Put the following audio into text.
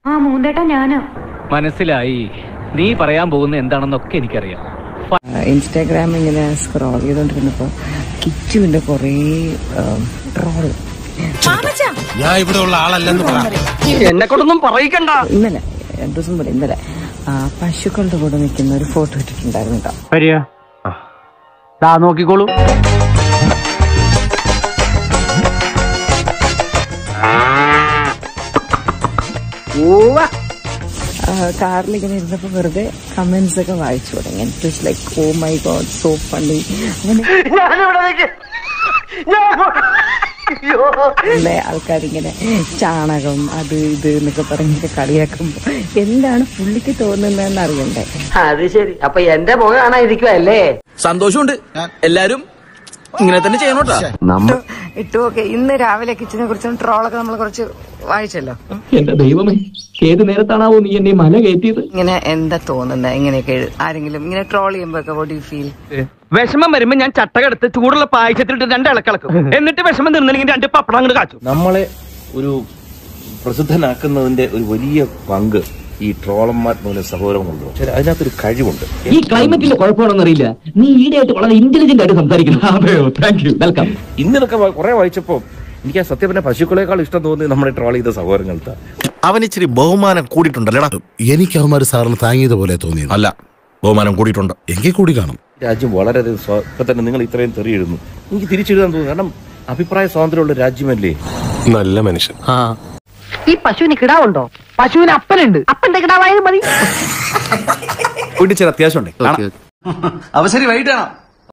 ആ മൂന്തേട്ടാ ഞാനാ മനസ്സിലായി നീ പറയാൻ പോകുന്ന എന്താണെന്നൊക്കെ എനിക്കറിയാം ഇൻസ്റ്റാഗ്രാം ഇങ്ങനെ സ്ക്രോൾ ചെയ്തോണ്ടിരുന്നപ്പോ കിച്ചുവിന്റെ കുറേ ട്രോള് ഞാൻ ഇവിടെ ഉള്ള ആളല്ലെന്ന് പറ എന്നെ കൊണ്ടൊന്നും പറയിക്കണ്ട ഇന്നലെ രണ്ടു ദിവസം മുതൽ ഇന്നലെ ആ, പശുക്കളുടെ കൂടെ നിൽക്കുന്ന ഒരു ഫോട്ടോ ഇട്ടിട്ടുണ്ടായിരുന്നു കേട്ടോ വരിക ദാ നോക്കിക്കോളൂ കാറിൽ ഇങ്ങനെ ഇരുന്നപ്പോ വെറുതെ കമന്റ്സ് ഒക്കെ വായിച്ചു തുടങ്ങി it was like oh my god so funny അങ്ങനെ ഉള്ള ആൾക്കാരിങ്ങനെ ചാണകം അത് ഇത് എന്നൊക്കെ പറഞ്ഞൊക്കെ കളിയാക്കുമ്പോ എന്താണ് പുള്ളിക്ക് തോന്നുന്നതെന്ന് അറിയണ്ടേ അത് ശരി അപ്പൊ എന്റെ മുഖം കാണാൻ ഇരിക്കുവല്ലേ സന്തോഷമുണ്ട് എല്ലാരും ഇങ്ങനെ തന്നെ ചെയ്യണോട്ടാ ഇട്ടു ഓക്കെ ഇന്ന് രാവിലെ കിച്ചനെ കുറിച്ചും ട്രോളൊക്കെ നമ്മൾ കുറച്ച് വായിച്ചല്ലോ എന്റെ ദൈവമേ ഏത് നേരത്താണാവോ നീ എന്നെ മല കയറ്റിയത് ഇങ്ങനെ എന്താ തോന്നുന്നത് ഇങ്ങനെയൊക്കെ എഴു- ആരെങ്കിലും ഇങ്ങനെ ട്രോൾ ചെയ്യുമ്പോ ഒക്കെ വോട്ട് യു ഫീൽ വിഷമം വരുമ്പോ ഞാൻ ചട്ടകെടുത്ത് ചൂടുള്ള പായസത്തിലിട്ട് രണ്ട് ഇളക്കിളക്കും എന്നിട്ട് വിഷമം തീർന്നില്ലെങ്കിൽ രണ്ട് പപ്പടം അങ്ങോട്ട് കാച്ചു നമ്മളെ ഒരു പ്രസിദ്ധനാക്കുന്നതിന്റെ ഒരു വലിയ പങ്ക് ഈ ട്രോളന്മാർ മൂലം സഹോദരങ്ങളുണ്ട് പക്ഷേ അതിനകത്തൊരു കഴിവുണ്ട് ഈ ക്ലൈമറ്റിന്റെ കുഴപ്പമാണെന്നറിയില്ല നീ ഈടെയായിട്ട് വളരെ ഇന്റലിജന്റ് ആയിട്ട് സംസാരിക്കുന്നു അതെയോ താങ്ക് യു വെൽക്കം ഇന്നലൊക്കെ കുറെ വായിച്ചപ്പോ എനിക്ക് ആ സത്യം പറഞ്ഞ പശുക്കളെക്കാൾ ഇഷ്ടം തോന്നി നമ്മുടെ ട്രോൾ ചെയ്ത സഹോദരങ്ങൾക്ക് അവൻ ഇച്ചിരി ബഹുമാനം കൂടിയിട്ടുണ്ടല്ലേടാ എനിക്ക് അവന്മാർ സാറിന് താങ്ങിയത് പോലെ തോന്നിയത് അല്ല ബഹുമാനം കൂടിയിട്ടുണ്ട് എങ്കിൽ കൂടി കാണും രാജ്യം വളരെയധികം സ്വാ- ഇപ്പൊ തന്നെ നിങ്ങൾ ഇത്രയും തെറിയെഴുതുന്നു എനിക്ക് തിരിച്ചെഴുതാൻ തോന്നുന്നു കാരണം അഭിപ്രായ സ്വാതന്ത്ര്യമുള്ള രാജ്യമല്ലേ നല്ല മനുഷ്യൻ ഈ പശുവിന് കിടാവുണ്ടോ പശുവിന് അപ്പനുണ്ട് അപ്പന്റെ കിടാവായത് മതി വീട്ടിൽ ചില അത്യാവശ്യം ഉണ്ട് അവ ശരി വൈകിട്ടാണോ